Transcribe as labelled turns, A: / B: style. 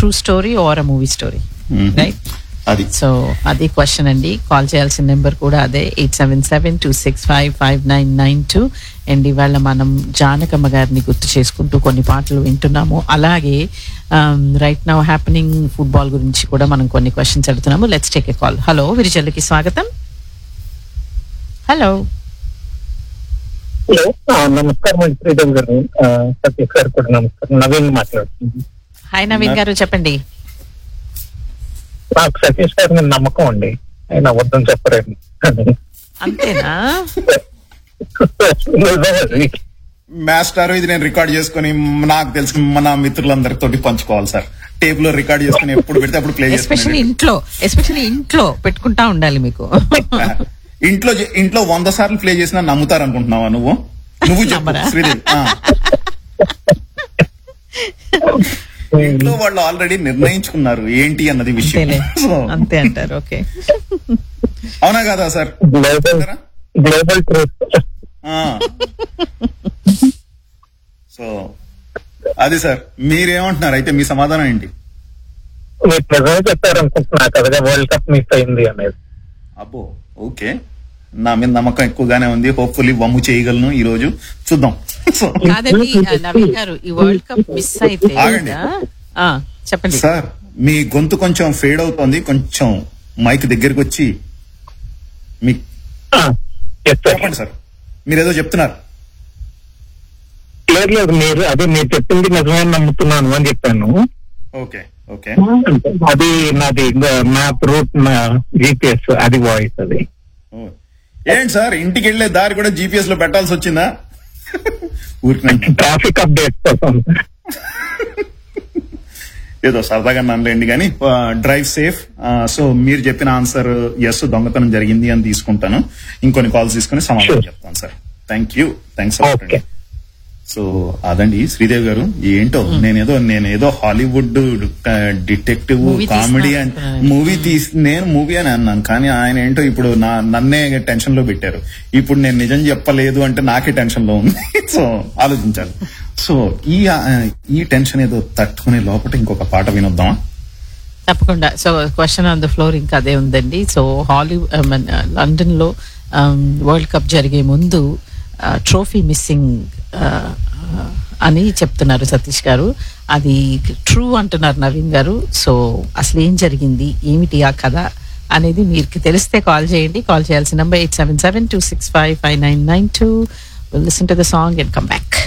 A: True story or a movie story
B: Mhm.
A: Right
B: అది
A: so అది question అండి call చేయాల్సిన నెంబర్ కూడా అదే eight seven seven two six five five nine nine two and ఇవాళ మనం జానకమ్మ గారిని గుర్తు చేసుకుంటూ కొన్ని పాటలు వింటున్నాము అలాగే రైట్ నౌ హ్యాపెనింగ్ ఫుట్బాల్ గురించి కూడా మనం కొన్ని క్వశ్చన్స్ అడుగుతున్నాము let's take a call hello విరిజల్లుకి స్వాగతం హలో
C: హలో ఆ, నమస్కారం అండి శ్రీదేవి గారు ఆ, సతీష్ గారు కూడా నమస్కారం నవీన్ మాట్లాడుతుంది
A: హాయ్ నవీన్ గారు చెప్పండి
C: నాకు సతీష్ గారి మీద నమ్మకం అండి ఆయన అబద్ధం చెప్పరేమి
A: అంతేనా
C: నిజమది.
B: మాస్టర్ ఇది నేను రికార్డ్ చేసుకుని నాకు తెలిసిన మన మిత్రులందరితోటి పంచుకోవాలి సార్ టేప్ లో రికార్డ్ చేసుకుని ఎప్పుడు పెడితే అప్పుడు ప్లే
A: ఎస్పెషల్లీ
B: చేసుకుని
A: ఇంట్లో ఎస్పెషల్లీ ఇంట్లో పెట్టుకుంటా ఉండాలి మీకు
B: ఇంట్లో చే- ఇంట్లో వంద సార్లు ప్లే చేసినా నమ్ముతారు అనుకుంటున్నావా నువ్వు నువ్వు చెప్పు
A: నమ్మరా?
B: శ్రీదేవి ఆ. ఇంట్లో వాళ్ళు ఆల్రెడీ నిర్ణయించుకున్నారు ఏంటి అన్నది విషయం
A: అంతేలే
B: సో,
A: అంతే అంటారు ఓకే
B: అవునా కదా సార్
C: గ్లోబల్ గ్లోబల్ ట్రూత్
B: ఆ. సో అది సార్ మీరేమంటున్నారు అయితే మీ సమాధానం ఏంటి
C: మీరు నిజమే చెప్పారనుకుంటున్నా కదా వరల్డ్ కప్ మిస్ అయింది అనేది
B: అబ్బో ఓకే నా మీద నమ్మకం ఎక్కువగానే ఉంది హోప్ఫుల్లీ వమ్ము చేయగలను ఈ రోజు చూద్దాం సో
A: కాదండి ఆ, నవీన్ గారు ఈ వరల్డ్ కప్ మిస్ అయితే
B: ఆగండి.
A: ఆ, చెప్పండి
B: సార్ మీ గొంతు కొంచెం ఫేడ్ అవుతోంది కొంచెం మైక్ దగ్గరికి వచ్చి మీ
C: ఆ, yes, sir.
B: చెప్పండి సార్ మీరేదో చెప్తున్నారు
C: లేదు లేదు మీరు అదే మీరు చెప్పింది నిజమే నమ్ముతున్నాను అని చెప్పాను
B: ఓకే ఓకే
C: అది నాది మ్యాప్ రూట్ నా జీపీఎస్ అది వాయిస్ అది
B: ఓ. ఏంటి సార్ ఇంటికి వెళ్లే దారి కూడా జీపీఎస్ లో పెట్టాల్సి వచ్చిందా ఊరికి
C: ట్రాఫిక్ అప్డేట్ కోసం
B: ఏదో సరదాగా నన్నలేండి కానీ డ్రైవ్ సేఫ్ సో మీరు చెప్పిన ఆన్సర్ ఎస్ దొంగతనం జరిగింది అని తీసుకుంటాను ఇంకొన్ని కాల్స్ తీసుకుని సమాధానం
C: Sure.
B: చెప్తాను sir thank you thanks
C: okay
B: so అదండి శ్రీదేవి గారు ఏంటో నేనేదో నేనేదో హాలీవుడ్ డిటెక్టివ్
A: Movie
B: కామెడీ
A: తీస్తున్నా
B: అని
A: అనుకున్నాను.
B: మూవీ తీసి నేను మూవీ అని అన్నాను కానీ ఆయన ఏంటో ఇప్పుడు నా నన్నే టెన్షన్ లో పెట్టారు ఇప్పుడు నేను నిజం చెప్పలేదు అంటే నాకే టెన్షన్ లో ఉంది సో ఆలోచించాలి సో ఈ ఆ, ఈ టెన్షన్ ఏదో తట్టుకునే లోపల ఇంకొక పాట వినొద్దామా
A: తప్పకుండా so question on the floor ఇంకా అదే ఉందండి సో హాలీవుడ్ లండన్ లో వరల్డ్ కప్ జరిగే ముందు ట్రోఫీ మిస్సింగ్ అని చెప్తున్నారు సతీష్ గారు అది ట్రూ అంటున్నారు నవీన్ గారు సో అసలు ఏం జరిగింది ఏమిటి ఆ కథ అనేది మీకు తెలిస్తే కాల్ చేయండి కాల్ చేయాల్సిన number eight seven seven two six five five nine nine two listen to the song and come back